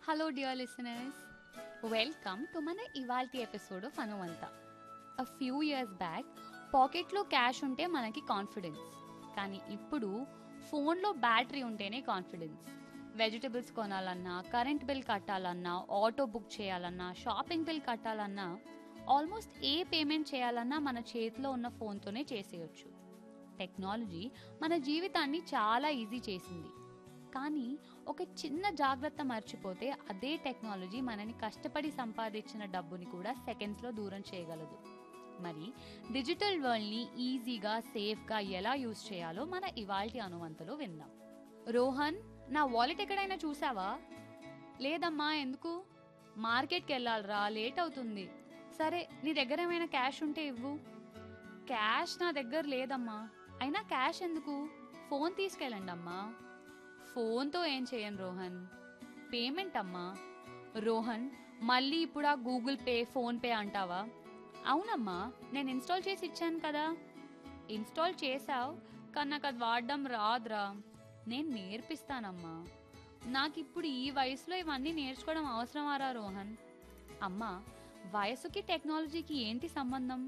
hello dear listeners welcome to మన ఇవాల్టి episode of అనువంత అ ఫ్యూ ఇయర్స్ బ్యాక్ పాకెట్లో క్యాష్ ఉంటే మనకి కాన్ఫిడెన్స్ కానీ ఇప్పుడు ఫోన్లో బ్యాటరీ ఉంటేనే కాన్ఫిడెన్స్ వెజిటబుల్స్ కొనాలన్నా కరెంట్ బిల్ కట్టాలన్నా ఆటో బుక్ చేయాలన్నా షాపింగ్ బిల్ కట్టాలన్నా ఆల్మోస్ట్ ఏ పేమెంట్ చేయాలన్నా మన చేతిలో ఉన్న ఫోన్తోనే చేసేయొచ్చు టెక్నాలజీ మన జీవితాన్ని చాలా ఈజీ చేసింది కానీ ఒక చిన్న జాగ్రత్త మర్చిపోతే అదే టెక్నాలజీ మనని కష్టపడి సంపాదించిన డబ్బుని కూడా సెకండ్స్లో దూరం చేయగలదు మరి డిజిటల్ వరల్డ్ని ఈజీగా సేఫ్గా ఎలా యూజ్ చేయాలో మన ఇవాల్టి అనువంతలో విందాం రోహన్ నా వాలెట్ ఎక్కడైనా చూసావా లేదమ్మా ఎందుకు మార్కెట్కి వెళ్ళాలిరా లేట్ అవుతుంది సరే నీ దగ్గర ఏమైనా క్యాష్ ఉంటే ఇవ్వు క్యాష్ నా దగ్గర లేదమ్మా అయినా క్యాష్ ఎందుకు ఫోన్ తీసుకెళ్ళండి అమ్మా ఫోన్తో ఏం చేయను రోహన్ పేమెంట్ అమ్మా రోహన్ మళ్ళీ ఇప్పుడు ఆ గూగుల్ పే ఫోన్పే అంటావా అవునమ్మా నేను ఇన్స్టాల్ చేసి ఇచ్చాను కదా ఇన్స్టాల్ చేసావు కానీ నాకు అది వాడడం రాదురా నేను నేర్పిస్తానమ్మా నాకు ఇప్పుడు ఈ వయసులో ఇవన్నీ నేర్చుకోవడం అవసరమారా రోహన్ అమ్మా వయసుకి టెక్నాలజీకి ఏంటి సంబంధం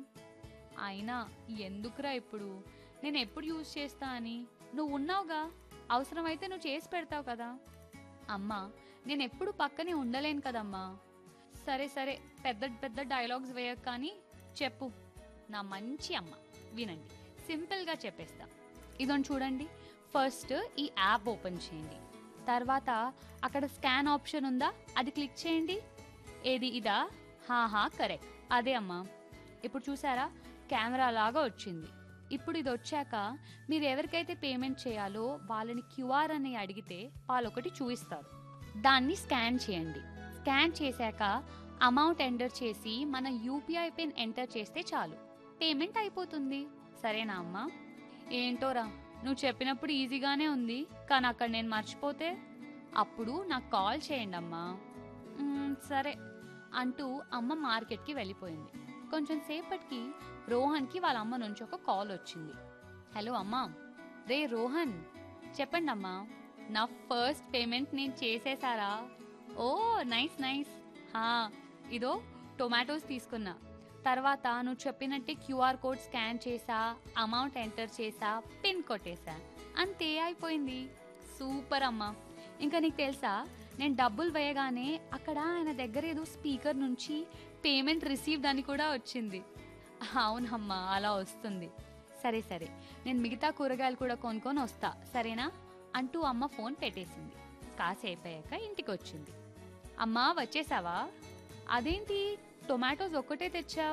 అయినా ఎందుకురా ఇప్పుడు నేను ఎప్పుడు యూజ్ చేస్తా అని నువ్వు ఉన్నావుగా అవసరమైతే నువ్వు చేసి పెడతావు కదా అమ్మా నేను ఎప్పుడు పక్కనే ఉండలేను కదమ్మా సరే సరే పెద్ద పెద్ద డైలాగ్స్ వేయక కానీ చెప్పు నా మంచి అమ్మ వినండి సింపుల్గా చెప్పేస్తా ఇదని చూడండి ఫస్ట్ ఈ యాప్ ఓపెన్ చేయండి తర్వాత అక్కడ స్కాన్ ఆప్షన్ ఉందా అది క్లిక్ చేయండి ఏది ఇదా హాహా కరెక్ట్ అదే అమ్మా ఇప్పుడు చూసారా కెమెరా లాగా వచ్చింది ఇప్పుడు ఇది వచ్చాక మీరు ఎవరికైతే పేమెంట్ చేయాలో వాళ్ళని క్యూఆర్ అని అడిగితే వాళ్ళు ఒకటి చూపిస్తారు దాన్ని స్కాన్ చేయండి స్కాన్ చేశాక అమౌంట్ ఎంటర్ చేసి మన యూపీఐ పిన్ ఎంటర్ చేస్తే చాలు పేమెంట్ అయిపోతుంది సరేనా అమ్మా ఏంటోరా నువ్వు చెప్పినప్పుడు ఈజీగానే ఉంది కానీ అక్కడ నేను మర్చిపోతే అప్పుడు నాకు కాల్ చేయండి అమ్మా "మ్మ్, సరే అంటూ అమ్మ మార్కెట్కి వెళ్ళిపోయింది కొంచెం సేపటికి రోహన్కి వాళ్ళ అమ్మ నుంచి ఒక కాల్ వచ్చింది హలో అమ్మా రే రోహన్ చెప్పండి అమ్మా నా ఫస్ట్ పేమెంట్ నేను చేసేసారా ఓ నైస్ నైస్ హా ఇదో టొమాటోస్ తీసుకున్నా తర్వాత నువ్వు చెప్పినట్టే క్యూఆర్ కోడ్ స్కాన్ చేసా అమౌంట్ ఎంటర్ చేసా పిన్ కొట్టేశా అంతే అయిపోయింది సూపర్ అమ్మా ఇంకా నీకు తెలుసా నేను డబ్బులు వేయగానే అక్కడ ఆయన దగ్గర ఏదో స్పీకర్ నుంచి పేమెంట్ రిసీవ్డ్ అని కూడా వచ్చింది అవునమ్మా అలా వస్తుంది సరే సరే నేను మిగతా కూరగాయలు కూడా కొనుక్కొని వస్తా సరేనా అంటూ అమ్మ ఫోన్ పెట్టేసింది కాసేపు అయ్యాక ఇంటికి వచ్చింది అమ్మా వచ్చేసావా అదేంటి టొమాటోస్ ఒక్కటే తెచ్చావు